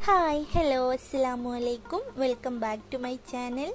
hi hello അസ്സാമു അലൈക്കും welcome back to my channel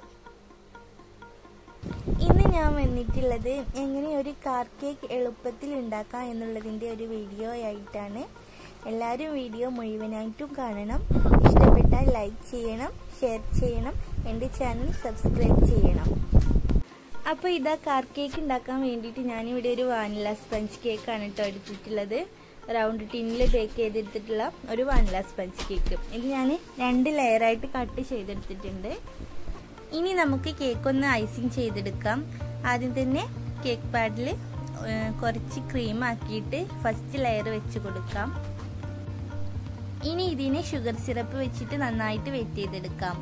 ഇന്ന് ഞാൻ വന്നിട്ടുള്ളത് എങ്ങനെ ഒരു കാർ കേക്ക് എളുപ്പത്തിൽ ഉണ്ടാക്കാം എന്നുള്ളതിൻ്റെ ഒരു വീഡിയോ ആയിട്ടാണ് എല്ലാവരും വീഡിയോ മുഴുവനായിട്ടും കാണണം ഇഷ്ടപ്പെട്ടാൽ ലൈക്ക് ചെയ്യണം ഷെയർ ചെയ്യണം എൻ്റെ ചാനൽ സബ്സ്ക്രൈബ് ചെയ്യണം അപ്പോൾ ഇതാ കാർ കേക്ക് ഉണ്ടാക്കാൻ വേണ്ടിയിട്ട് ഞാനിവിടെ ഒരു വാനില സ്പഞ്ച് കേക്കാണ് കേട്ടോ എടുത്തിട്ടുള്ളത് റൗണ്ട് ടിന്നിൽ ബേക്ക് ചെയ്തെടുത്തിട്ടുള്ള ഒരു വാനില സ്പഞ്ച് കേക്ക് ഇത് ഞാൻ രണ്ട് ലെയറായിട്ട് കട്ട് ചെയ്തെടുത്തിട്ടുണ്ട് ഇനി നമുക്ക് കേക്ക് ഒന്ന് ഐസിങ് ചെയ്തെടുക്കാം ആദ്യം തന്നെ കേക്ക് പാഡിൽ കുറച്ച് ക്രീം ആക്കിയിട്ട് ഫസ്റ്റ് ലെയർ വെച്ച് കൊടുക്കാം ഇനി ഇതിനെ ഷുഗർ സിറപ്പ് വെച്ചിട്ട് നന്നായിട്ട് വെറ്റ് ചെയ്തെടുക്കാം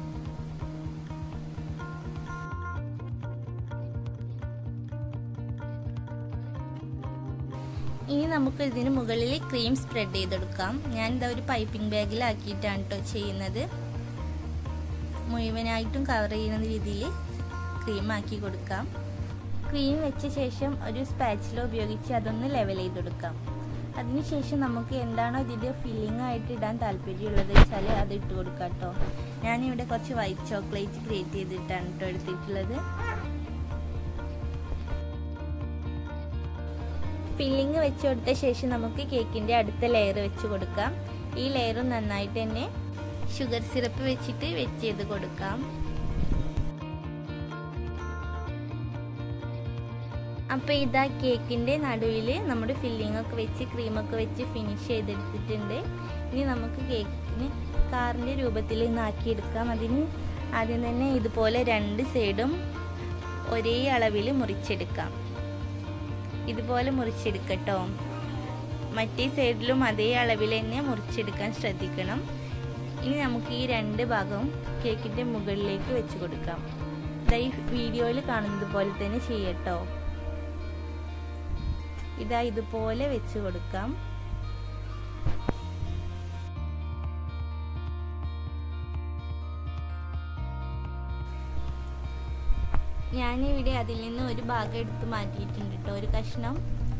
ഇനി നമുക്ക് ഇതിന് മുകളിൽ ക്രീം സ്പ്രെഡ് ചെയ്തെടുക്കാം ഞാൻ ഇതാ ഒരു പൈപ്പിംഗ് ബാഗിലാക്കിയിട്ടാണ് കേട്ടോ ചെയ്യുന്നത് മുഴുവനായിട്ടും കവർ ചെയ്യുന്ന രീതിയിൽ ക്രീം ആക്കി കൊടുക്കാം ക്രീം വെച്ച ശേഷം ഒരു സ്പാച്ചില ഉപയോഗിച്ച് അതൊന്ന് ലെവൽ ചെയ്തെടുക്കാം അതിനുശേഷം നമുക്ക് എന്താണോ ഇതിൻ്റെ ഫില്ലിംഗ് ആയിട്ട് ഇടാൻ താല്പര്യമുള്ളത് വെച്ചാൽ അത് ഇട്ട് കൊടുക്കാം കേട്ടോ ഞാനിവിടെ കുറച്ച് വൈറ്റ് ചോക്ലേറ്റ് ക്രിയേറ്റ് ചെയ്തിട്ടാണ് കേട്ടോ എടുത്തിട്ടുള്ളത് ഫില്ലിങ് വെച്ച് കൊടുത്ത ശേഷം നമുക്ക് കേക്കിൻ്റെ അടുത്ത ലെയർ വെച്ച് കൊടുക്കാം ഈ ലെയറും നന്നായിട്ട് തന്നെ ഷുഗർ സിറപ്പ് വെച്ചിട്ട് വെച്ച് ചെയ്ത് കൊടുക്കാം അപ്പോൾ ഇതാ കേക്കിൻ്റെ നടുവിൽ നമ്മുടെ ഫില്ലിംഗ് ഒക്കെ വെച്ച് ക്രീമൊക്കെ വെച്ച് ഫിനിഷ് ചെയ്തെടുത്തിട്ടുണ്ട് ഇനി നമുക്ക് കേക്കിന് കാറിൻ്റെ രൂപത്തിൽ നാക്കിയെടുക്കാം അതിന് ആദ്യം തന്നെ ഇതുപോലെ രണ്ട് സൈഡും ഒരേ അളവിൽ മുറിച്ചെടുക്കാം ഇതുപോലെ മുറിച്ചെടുക്കട്ടോ മറ്റേ സൈഡിലും അതേ അളവിൽ തന്നെ മുറിച്ചെടുക്കാൻ ശ്രദ്ധിക്കണം ഇനി നമുക്ക് ഈ രണ്ട് ഭാഗവും കേക്കിൻ്റെ മുകളിലേക്ക് വെച്ച് കൊടുക്കാം ഈ വീഡിയോയിൽ കാണുന്നത് പോലെ തന്നെ ചെയ്യട്ടോ ഇതാ ഇതുപോലെ വെച്ച് കൊടുക്കാം ഞാനിവിടെ അതിൽ നിന്ന് ഒരു ഭാഗം എടുത്ത് മാറ്റിയിട്ടുണ്ട് കേട്ടോ ഒരു കഷ്ണം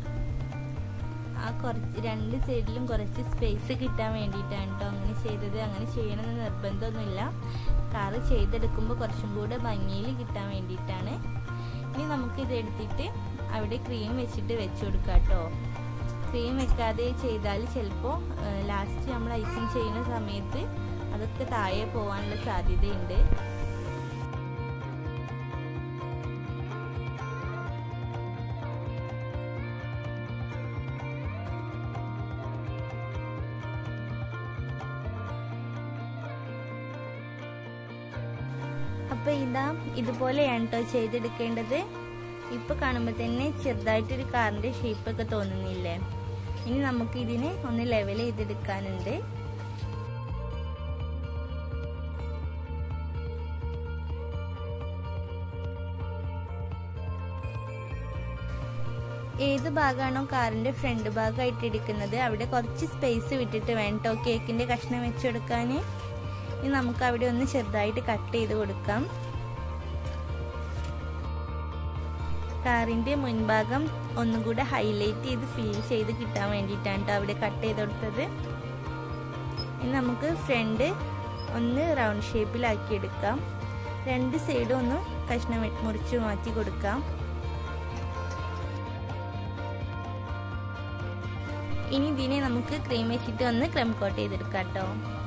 ആ കുറച്ച് രണ്ട് സൈഡിലും കുറച്ച് സ്പേസ് കിട്ടാൻ വേണ്ടിയിട്ടാണ് കേട്ടോ അങ്ങനെ ചെയ്തത് അങ്ങനെ ചെയ്യണമെന്ന് നിർബന്ധമൊന്നുമില്ല കാറ് ചെയ്തെടുക്കുമ്പോൾ കുറച്ചും കൂടെ ഭംഗിയിൽ കിട്ടാൻ വേണ്ടിയിട്ടാണ് ഇനി നമുക്കിത് എടുത്തിട്ട് അവിടെ ക്രീം വെച്ചിട്ട് വെച്ച് കൊടുക്കാം കേട്ടോ ക്രീം വെക്കാതെ ചെയ്താൽ ചിലപ്പോൾ ലാസ്റ്റ് നമ്മൾ ഐസിങ് ചെയ്യുന്ന സമയത്ത് അതൊക്കെ താഴെ പോകാനുള്ള സാധ്യതയുണ്ട് അപ്പോൾ ഇതാ ഇതുപോലെയാണ് കേട്ടോ ചെയ്തെടുക്കേണ്ടത് ഇപ്പോൾ കാണുമ്പോൾ തന്നെ ചെറുതായിട്ടൊരു കാറിൻ്റെ ഷേപ്പൊക്കെ തോന്നുന്നില്ലേ ഇനി നമുക്ക് ഇതിനെ ഒന്ന് ലെവൽ ചെയ്തെടുക്കാനുണ്ട് ഏത് ഭാഗമാണോ കാറിൻ്റെ ഫ്രണ്ട് ഭാഗമായിട്ട് എടുക്കുന്നത് അവിടെ കുറച്ച് സ്പേസ് വിട്ടിട്ട് വേണം കേട്ടോ കേക്കിൻ്റെ കഷ്ണം വെച്ചെടുക്കാൻ ഇനി നമുക്ക് അവിടെ ഒന്ന് ചെറുതായിട്ട് കട്ട് ചെയ്ത് കൊടുക്കാം കാറിൻ്റെ മുൻഭാഗം ഒന്നും കൂടെ ഹൈലൈറ്റ് ചെയ്ത് ഫിൽ ചെയ്ത് കിട്ടാൻ വേണ്ടിയിട്ടാണ് അവിടെ കട്ട് ചെയ്ത് കൊടുത്തത് ഇനി നമുക്ക് ഫ്രണ്ട് ഒന്ന് റൗണ്ട് ഷേപ്പിലാക്കി എടുക്കാം രണ്ട് സൈഡും ഒന്ന് കഷ്ണം മുറിച്ച് മാറ്റി കൊടുക്കാം ഇനി ഇതിനെ നമുക്ക് ക്രീം വെച്ചിട്ട് ഒന്ന് ക്രം കോട്ട് ചെയ്തെടുക്കാം കേട്ടോ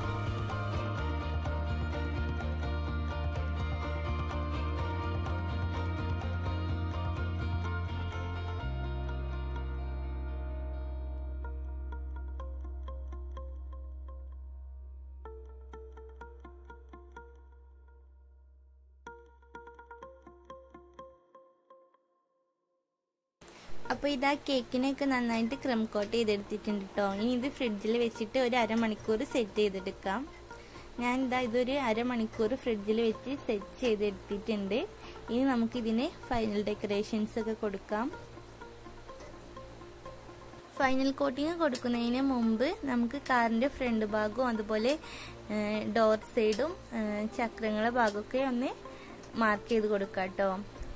അപ്പോൾ ഇതാ കേക്കിനെയൊക്കെ നന്നായിട്ട് ക്രം കോട്ട് ചെയ്തെടുത്തിട്ടുണ്ട് കേട്ടോ ഇനി ഇത് ഫ്രിഡ്ജിൽ വെച്ചിട്ട് ഒരു അരമണിക്കൂർ സെറ്റ് ചെയ്തെടുക്കാം ഞാൻ ഇതാ ഇതൊരു അരമണിക്കൂർ ഫ്രിഡ്ജിൽ വെച്ച് സെറ്റ് ചെയ്തെടുത്തിട്ടുണ്ട് ഇനി നമുക്കിതിന് ഫൈനൽ ഡെക്കറേഷൻസ് ഒക്കെ കൊടുക്കാം ഫൈനൽ കോട്ടിങ് കൊടുക്കുന്നതിന് മുമ്പ് നമുക്ക് കാറിൻ്റെ ഫ്രണ്ട് ഭാഗവും അതുപോലെ ഡോർ സൈഡും ചക്രങ്ങളെ ഭാഗമൊക്കെ ഒന്ന് മാർക്ക് ചെയ്ത് കൊടുക്കാം കേട്ടോ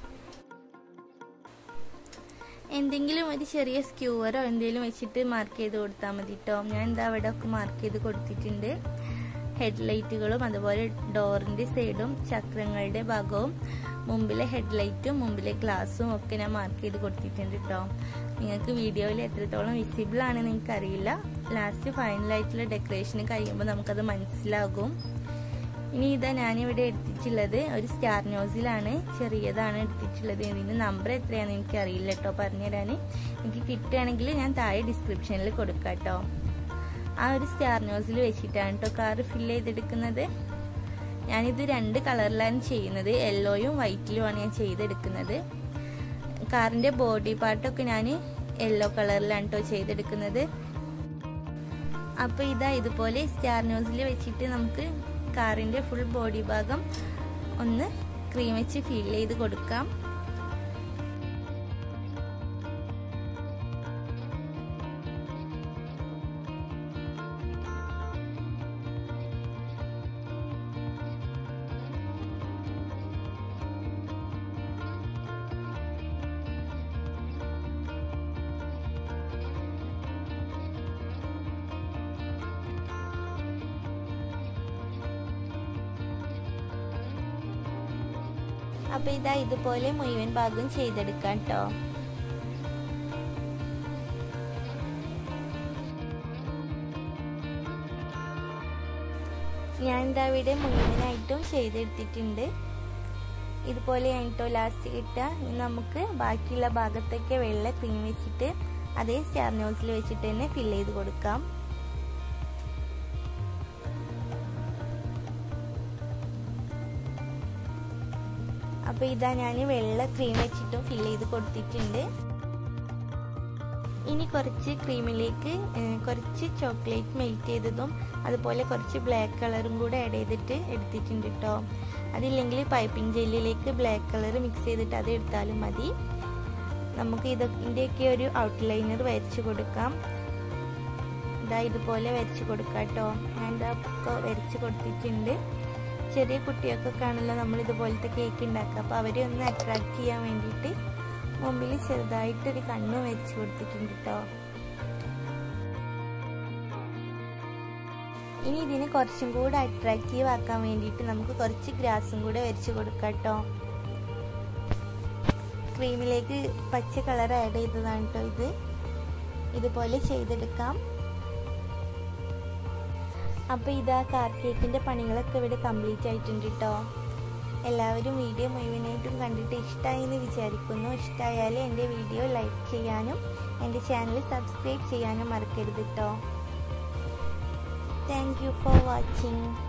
എന്തെങ്കിലും ഒരു ചെറിയ സ്ക്യൂവറോ എന്തെങ്കിലും വെച്ചിട്ട് മാർക്ക് ചെയ്ത് കൊടുത്താൽ മതി കേട്ടോ ഞാൻ എന്താ അവിടെ ഒക്കെ മാർക്ക് ചെയ്ത് കൊടുത്തിട്ടുണ്ട് ഹെഡ്ലൈറ്റുകളും അതുപോലെ ഡോറിൻ്റെ സൈഡും ചക്രങ്ങളുടെ ഭാഗവും മുമ്പിലെ ഹെഡ്ലൈറ്റും മുമ്പിലെ ഗ്ലാസും ഒക്കെ ഞാൻ മാർക്ക് ചെയ്ത് കൊടുത്തിട്ടുണ്ട് കേട്ടോ നിങ്ങൾക്ക് വീഡിയോയിൽ എത്രത്തോളം വിസിബിൾ ആണെന്ന് എനിക്കറിയില്ല ലാസ്റ്റ് ഫൈനലായിട്ടുള്ള ഡെക്കറേഷൻ കഴിയുമ്പോൾ നമുക്കത് മനസ്സിലാകും ഇനി ഇതാ ഞാനിവിടെ എടുത്തിട്ടുള്ളത് ഒരു സ്റ്റാർ നോസിലാണ് ചെറിയതാണ് എടുത്തിട്ടുള്ളത് ഇതിൻ്റെ നമ്പർ എത്രയാണെന്ന് എനിക്ക് അറിയില്ല കേട്ടോ പറഞ്ഞുതരാൻ എനിക്ക് കിട്ടുകയാണെങ്കിൽ ഞാൻ താഴെ ഡിസ്ക്രിപ്ഷനിൽ കൊടുക്കാം കേട്ടോ ആ ഒരു സ്റ്റാർ നോസിൽ വെച്ചിട്ടാണ് കേട്ടോ കാർ ഫില്ല് ചെയ്തെടുക്കുന്നത് ഞാനിത് രണ്ട് കളറിലാണ് ചെയ്യുന്നത് യെല്ലോയും വൈറ്റിലുമാണ് ഞാൻ ചെയ്തെടുക്കുന്നത് കാറിൻ്റെ ബോഡി പാർട്ടൊക്കെ ഞാൻ യെല്ലോ കളറിലാണ് കേട്ടോ ചെയ്തെടുക്കുന്നത് അപ്പോൾ ഇതാ ഇതുപോലെ സ്റ്റാർ നോസിൽ വെച്ചിട്ട് നമുക്ക് കാറിൻ്റെ ഫുൾ ബോഡി ഭാഗം ഒന്ന് ക്രീം വെച്ച് ഫിൽ ചെയ്ത് കൊടുക്കാം അപ്പോൾ ഇതാ ഇതുപോലെ മുഴുവൻ ഭാഗം ചെയ്തെടുക്കാം കേട്ടോ ഞാൻ ഇതാ ഇവിടെ മുഴുവനായിട്ടും ചെയ്തെടുത്തിട്ടുണ്ട് ഇതുപോലെ കേട്ടോ ലാസ്റ്റ് കിട്ടുക നമുക്ക് ബാക്കിയുള്ള ഭാഗത്തൊക്കെ വെള്ള ക്രീം വെച്ചിട്ട് അതേ സ്റ്റാർ നോസിൽ വെച്ചിട്ട് തന്നെ ഫില്ല് ചെയ്ത് കൊടുക്കാം അപ്പോൾ ഇതാ ഞാൻ വെള്ള ക്രീം വെച്ചിട്ടും ഫില്ല് ചെയ്ത് കൊടുത്തിട്ടുണ്ട് ഇനി കുറച്ച് ക്രീമിലേക്ക് കുറച്ച് ചോക്ലേറ്റ് മെൽറ്റ് ചെയ്തതും അതുപോലെ കുറച്ച് ബ്ലാക്ക് കളറും കൂടെ ആഡ് ചെയ്തിട്ട് എടുത്തിട്ടുണ്ട് കേട്ടോ അതില്ലെങ്കിൽ പൈപ്പിംഗ് ജെല്ലിലേക്ക് ബ്ലാക്ക് കളർ മിക്സ് ചെയ്തിട്ട് അത് എടുത്താലും മതി നമുക്ക് ഇതിൻ്റെയൊക്കെ ഒരു ഔട്ട്ലൈനർ വരച്ച് കൊടുക്കാം ഇതാ ഇതുപോലെ വരച്ച് കൊടുക്കാം കേട്ടോ ഞാൻ ഇതാ ഒക്കെ വരച്ച് കൊടുത്തിട്ടുണ്ട് ചെറിയ കുട്ടികൾക്കൊക്കെ ആണല്ലോ നമ്മൾ ഇതുപോലത്തെ കേക്ക് ഉണ്ടാക്കുക അപ്പോൾ അവരെ ഒന്ന് അട്രാക്ട് ചെയ്യാൻ വേണ്ടിയിട്ട് മുമ്പിൽ ചെറുതായിട്ടൊരു കണ്ണ് വരച്ച് കൊടുത്തിട്ടുണ്ട് കേട്ടോ ഇനി ഇതിനെ കുറച്ചും കൂടെ അട്രാക്റ്റീവ് ആക്കാൻ വേണ്ടിയിട്ട് നമുക്ക് കുറച്ച് ഗ്രാസും കൂടെ വരച്ച് കൊടുക്കാം കേട്ടോ ക്രീമിലേക്ക് പച്ച കളർ ആഡ് ചെയ്തതാണ് കേട്ടോ ഇത് ഇതുപോലെ ചെയ്തെടുക്കാം അപ്പോൾ ഇതാ കാർ കേക്കിൻ്റെ പണികളൊക്കെ ഇവിടെ കംപ്ലീറ്റ് ആയിട്ടുണ്ട് കേട്ടോ എല്ലാവരും വീഡിയോ മുഴുവനായിട്ടും കണ്ടിട്ട് ഇഷ്ടമായി എന്ന് വിചാരിക്കുന്നു ഇഷ്ടമായാൽ എൻ്റെ വീഡിയോ ലൈക്ക് ചെയ്യാനും എൻ്റെ ചാനൽ സബ്സ്ക്രൈബ് ചെയ്യാനും മറക്കരുത് കേട്ടോ താങ്ക് യു ഫോർ വാച്ചിങ്